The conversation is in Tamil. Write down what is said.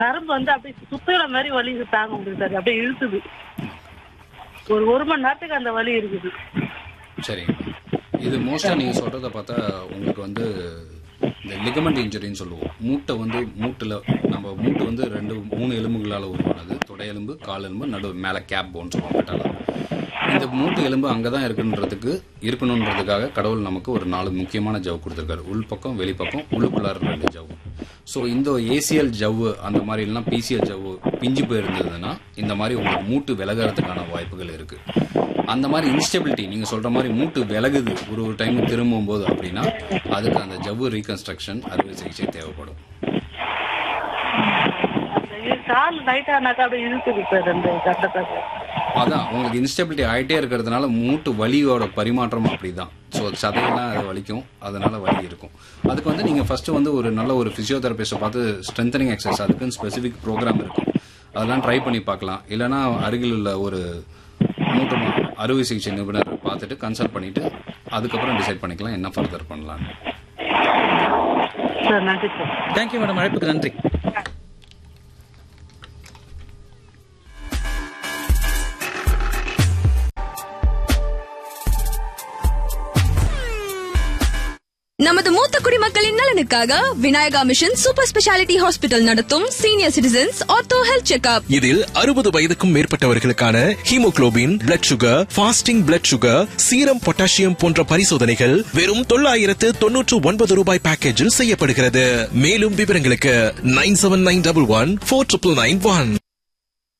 நரம்பு வந்து அப்படியே சுத்துற மாதிரி வலி தாங்க முடியுது சார் அப்படியே இழுத்துது ஒரு ஒரு மணி நேரத்துக்கு அந்த வலி இருக்குது சரிங்க இது மோஸ்ட்டாக நீங்கள் சொல்கிறத பார்த்தா உங்களுக்கு வந்து இந்த லிகமெண்ட் இன்ஜுரின்னு சொல்லுவோம் மூட்டை வந்து மூட்டில் நம்ம மூட்டு வந்து ரெண்டு மூணு எலும்புகளால் உருவானது தொடை எலும்பு கால் எலும்பு நடு மேலே கேப் போன் சொல்லுவோம் மெட்டால இந்த மூட்டு எலும்பு அங்கே தான் இருக்குன்றதுக்கு இருக்கணுன்றதுக்காக கடவுள் நமக்கு ஒரு நாலு முக்கியமான ஜவ் கொடுத்துருக்காரு உள்பக்கம் வெளிப்பக்கம் உள்ளுக்குள்ளார ரெண்டு ஜவ்வு ஸோ இந்த ஏசிஎல் ஜவ்வு அந்த மாதிரி இல்லைனா பிசிஎல் ஜவ்வு பிஞ்சு போயிருந்ததுன்னா இந்த மாதிரி உங்களுக்கு மூட்டு விலகிறதுக்கான வாய்ப்புகள் இருக்கு அந்த மாதிரி இன்ஸ்டெபிலிட்டி நீங்க சொல்ற மாதிரி மூட்டு விலகுது ஒரு ஒரு டைம் திரும்பும் போது அப்படின்னா அதுக்கு அந்த ஜவ்வு ரீகன்ஸ்ட்ரக்ஷன் அறுவை சிகிச்சை தேவைப்படும் அந்த கால் லைட் ஆனாக்கா அப்படியே இழுத்துது சார் அந்த கட்டத்தை அதான் உங்களுக்கு இன்ஸ்டெபிலிட்டி ஆகிட்டே இருக்கிறதுனால மூட்டு வலியோட பரிமாற்றம் அப்படிதான் ஸோ சதையெல்லாம் அது வலிக்கும் அதனால வலி இருக்கும் அதுக்கு வந்து நீங்கள் ஃபர்ஸ்ட் வந்து ஒரு நல்ல ஒரு ஃபிசியோதெரபிஸ்ட்டை பார்த்து ஸ்ட்ரென்தனிங் எக்ஸசைஸ் அதுக்குன்னு ஸ்பெசிஃபிக் ப்ரோக்ராம் இருக்கும் அதெல்லாம் ட்ரை பண்ணி பார்க்கலாம் இல்லைன்னா அருகில் உள்ள ஒரு மூட்டு மா- அறுவை சிகிச்சை நிபுணர் பார்த்துட்டு கன்சல்ட் பண்ணிட்டு அதுக்கப்புறம் டிசைட் பண்ணிக்கலாம் என்ன ஃபர்தர் பண்ணலான்னு சார் நன்றி சார் தேங்க்யூ மேடம் அழைப்புக்கு நன்றி நமது மூத்த குடிமக்களின் நலனுக்காக Vinayaka mission super speciality hospital நடத்தும் senior citizens ortho health checkup இதில் அறுபது வயதுக்கும் மேற்பட்டவர்களுக்கான haemoglobin blood sugar fasting blood sugar serum potassium போன்ற பரிசோதனைகள் வெறும் தொள்ளாயிரத்து தொன்னூற்று ஒன்பது ரூபாய் பேக்கேஜில் செய்யப்படுகிறது மேலும் விவரங்களுக்கு nine seven nine double one four triple nine one